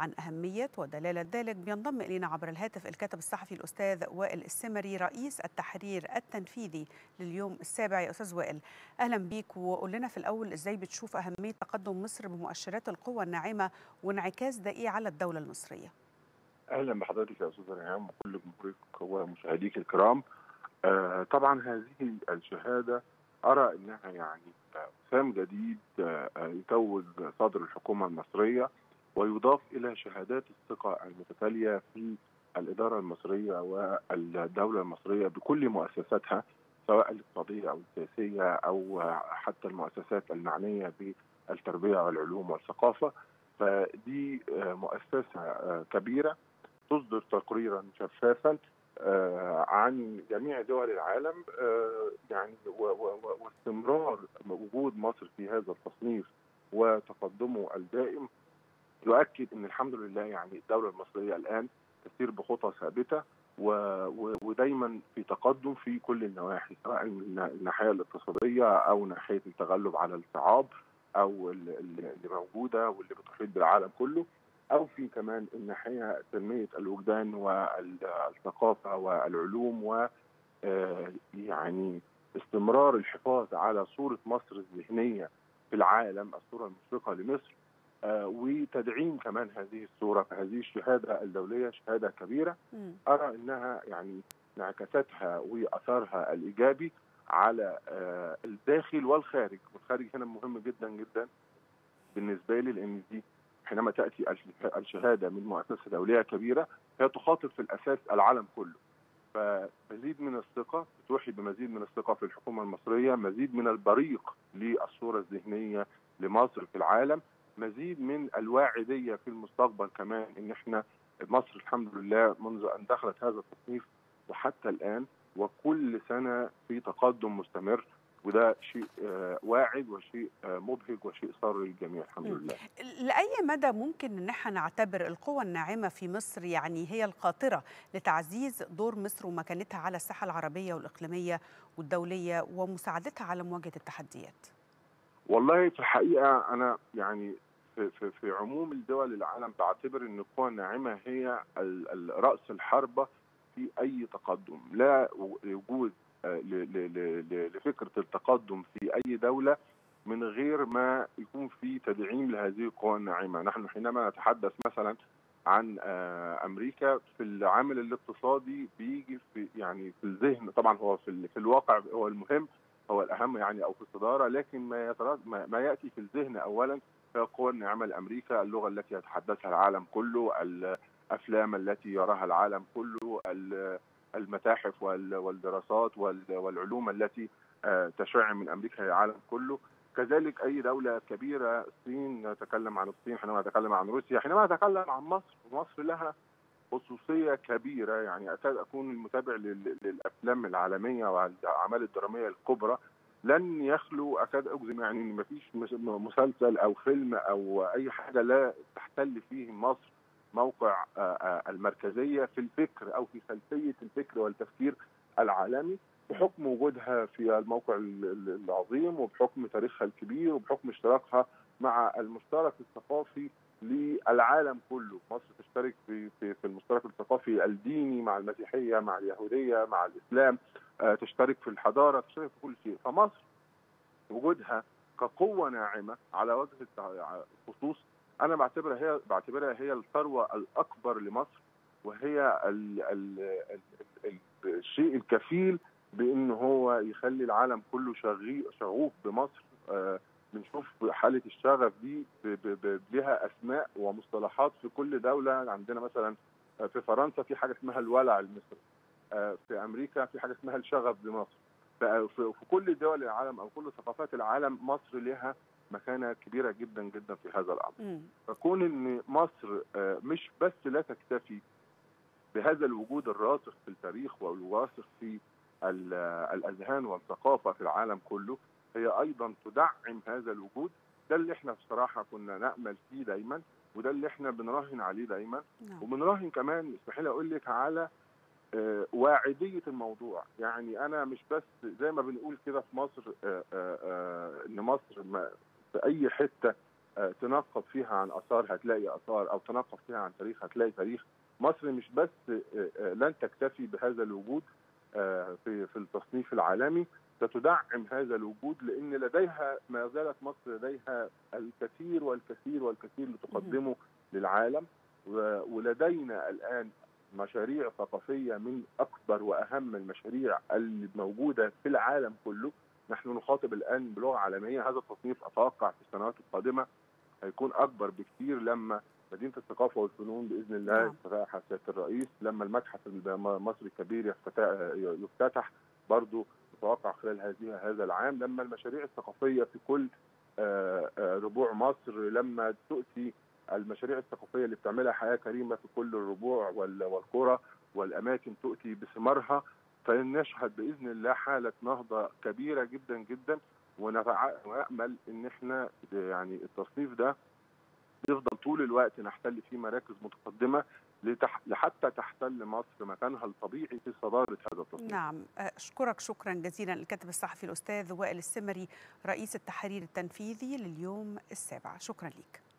عن أهمية ودلالة ذلك بينضم إلينا عبر الهاتف الكاتب الصحفي الأستاذ وائل السمري رئيس التحرير التنفيذي لليوم السابع يا أستاذ وائل أهلا بيك وقول لنا في الأول إزاي بتشوف أهمية تقدم مصر بمؤشرات القوة الناعمة وانعكاس ده إيه على الدولة المصرية اهلا بحضرتك يا استاذ ريهام وكل جمهورك ومشاهديك الكرام آه طبعا هذه الشهاده ارى انها يعني سام جديد آه يتوج صدر الحكومه المصريه ويضاف الى شهادات الثقه المتتاليه في الاداره المصريه والدوله المصريه بكل مؤسساتها سواء الاقتصاديه او السياسيه او حتى المؤسسات المعنيه بالتربيه والعلوم والثقافه فدي مؤسسه كبيره تصدر تقريرا شفافا عن جميع دول العالم يعني واستمرار وجود مصر في هذا التصنيف وتقدمه الدائم يؤكد ان الحمد لله يعني الدوله المصريه الان تسير بخطى ثابته ودايما في تقدم في كل النواحي سواء من الناحيه الاقتصاديه او ناحيه التغلب على الصعاب او اللي موجوده واللي بتحيط بالعالم كله او في كمان الناحيه تنميه الوجدان والثقافه والعلوم و يعني استمرار الحفاظ على صوره مصر الذهنيه في العالم الصوره المشرقه لمصر وتدعيم كمان هذه الصوره فهذه الشهاده الدوليه شهاده كبيره ارى انها يعني انعكاساتها واثارها الايجابي على الداخل والخارج والخارج هنا مهم جدا جدا بالنسبه لي لان دي حينما تاتي الشهاده من مؤسسه دوليه كبيره هي تخاطب في الاساس العالم كله فمزيد من الثقه بتوحي بمزيد من الثقه في الحكومه المصريه مزيد من البريق للصوره الذهنيه لمصر في العالم مزيد من الواعديه في المستقبل كمان ان احنا مصر الحمد لله منذ ان دخلت هذا التصنيف وحتى الان وكل سنه في تقدم مستمر وده شيء واعد وشيء مبهج وشيء صار للجميع الحمد لله. لاي مدى ممكن ان احنا نعتبر القوى الناعمه في مصر يعني هي القاطره لتعزيز دور مصر ومكانتها على الساحه العربيه والاقليميه والدوليه ومساعدتها على مواجهه التحديات؟ والله في الحقيقه انا يعني في, في, في عموم الدول العالم بعتبر ان القوى الناعمه هي راس الحربه في اي تقدم، لا وجود لفكره التقدم في اي دوله من غير ما يكون في تدعيم لهذه القوى الناعمه، نحن حينما نتحدث مثلا عن امريكا في العامل الاقتصادي بيجي في يعني في الذهن طبعا هو في, في الواقع هو المهم هو الاهم يعني او في الصداره لكن ما ما ياتي في الذهن اولا هي القوى الناعمه لامريكا، اللغه التي يتحدثها العالم كله، الافلام التي يراها العالم كله، المتاحف والدراسات والعلوم التي تشع من امريكا العالم كله كذلك اي دوله كبيره الصين نتكلم عن الصين حينما نتكلم عن روسيا حينما نتكلم عن مصر مصر لها خصوصيه كبيره يعني اكاد اكون المتابع للافلام العالميه والاعمال الدراميه الكبرى لن يخلو اكاد اجزم يعني ان مفيش مسلسل او فيلم او اي حاجه لا تحتل فيه مصر موقع المركزيه في الفكر او في خلفيه الفكر والتفكير العالمي بحكم وجودها في الموقع العظيم وبحكم تاريخها الكبير وبحكم اشتراكها مع المشترك الثقافي للعالم كله، مصر تشترك في في في المشترك الثقافي الديني مع المسيحيه مع اليهوديه مع الاسلام، تشترك في الحضاره، تشترك في كل شيء، فمصر وجودها كقوه ناعمه على وجه الخصوص انا بعتبرها هي بعتبرها هي الثروه الاكبر لمصر وهي ال ال ال ال الشيء الكفيل بان هو يخلي العالم كله شغي شغوف بمصر آه بنشوف حاله الشغف دي لها اسماء ومصطلحات في كل دوله عندنا مثلا في فرنسا في حاجه اسمها الولع المصري آه في امريكا في حاجه اسمها الشغف بمصر في كل دول العالم او كل ثقافات العالم مصر لها مكانه كبيره جدا جدا في هذا الامر. فكون ان مصر مش بس لا تكتفي بهذا الوجود الراسخ في التاريخ والراسخ في الاذهان والثقافه في العالم كله هي ايضا تدعم هذا الوجود ده اللي احنا بصراحه كنا نامل فيه دايما وده اللي احنا بنراهن عليه دايما وبنراهن كمان اسمح لي اقول لك على واعديه الموضوع يعني انا مش بس زي ما بنقول كده في مصر ان مصر في اي حته تنقب فيها عن اثار هتلاقي اثار او تنقب فيها عن تاريخ هتلاقي تاريخ مصر مش بس لن تكتفي بهذا الوجود في في التصنيف العالمي ستدعم هذا الوجود لان لديها ما زالت مصر لديها الكثير والكثير والكثير لتقدمه للعالم ولدينا الان مشاريع ثقافيه من اكبر واهم المشاريع الموجوده في العالم كله نحن نخاطب الان بلغه عالميه هذا التصنيف اتوقع في السنوات القادمه هيكون اكبر بكثير لما مدينه الثقافه والفنون باذن الله افتتاحها سياده الرئيس لما المتحف المصري الكبير يفتتح برضه متوقع خلال هذه هذا العام لما المشاريع الثقافيه في كل ربوع مصر لما تؤتي المشاريع الثقافيه اللي بتعملها حياه كريمه في كل الربوع والقرى والاماكن تؤتي بثمارها فنشهد باذن الله حاله نهضه كبيره جدا جدا ونامل ان احنا يعني التصنيف ده يفضل طول الوقت نحتل فيه مراكز متقدمه لتح... لحتى تحتل مصر مكانها الطبيعي في صداره هذا التصنيف. نعم اشكرك شكرا جزيلا الكاتب الصحفي الاستاذ وائل السمري رئيس التحرير التنفيذي لليوم السابع شكرا لك.